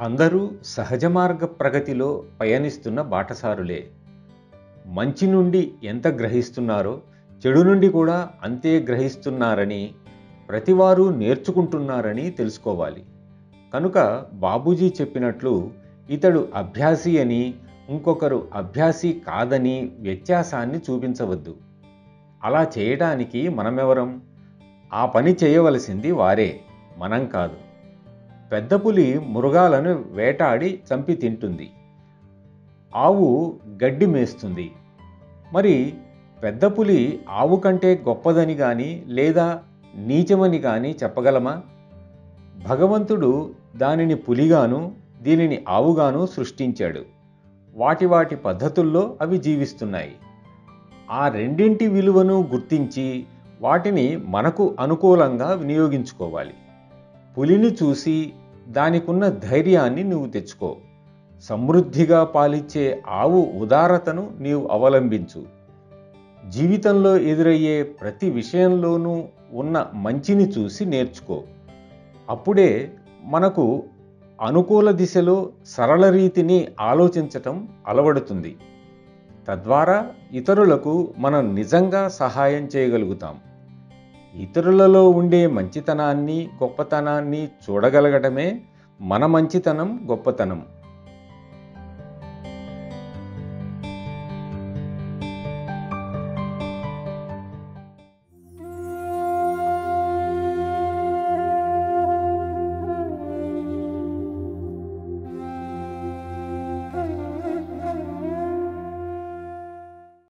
అందరూ సహజ మార్గ ప్రగతిలో పయనిస్తున్న బాటసారులే మంచి నుండి ఎంత గ్రహిస్తున్నారో చెడు నుండి కూడా అంతే గ్రహిస్తున్నారని ప్రతివారు నేర్చుకుంటున్నారని తెలుసుకోవాలి కనుక బాబూజీ చెప్పినట్లు ఇతడు అభ్యాసి అని ఇంకొకరు అభ్యాసి కాదని వ్యత్యాసాన్ని చూపించవద్దు అలా చేయడానికి మనమెవరం ఆ పని చేయవలసింది వారే మనం కాదు పెద్ద పులి మృగాలను వేటాడి చంపి తింటుంది ఆవు గడ్డి మేస్తుంది మరి పెద్ద పులి ఆవు కంటే గొప్పదని కానీ లేదా నీచమని కానీ చెప్పగలమా భగవంతుడు దానిని పులిగాను దీనిని ఆవుగాను సృష్టించాడు వాటి వాటి పద్ధతుల్లో అవి జీవిస్తున్నాయి ఆ రెండింటి విలువను గుర్తించి వాటిని మనకు అనుకూలంగా వినియోగించుకోవాలి పులిని చూసి దానికున్న ధైర్యాన్ని నువ్వు తెచ్చుకో సమృద్ధిగా పాలిచ్చే ఆవు ఉదారతను నీవు అవలంబించు జీవితంలో ఎదురయ్యే ప్రతి విషయంలోనూ ఉన్న మంచిని చూసి నేర్చుకో అప్పుడే మనకు అనుకూల దిశలో సరళ రీతిని ఆలోచించటం అలవడుతుంది తద్వారా ఇతరులకు మనం నిజంగా సహాయం చేయగలుగుతాం ఇతరులలో ఉండే మంచితనాన్ని గొప్పతనాన్ని చూడగలగటమే మన మంచితనం గొప్పతనం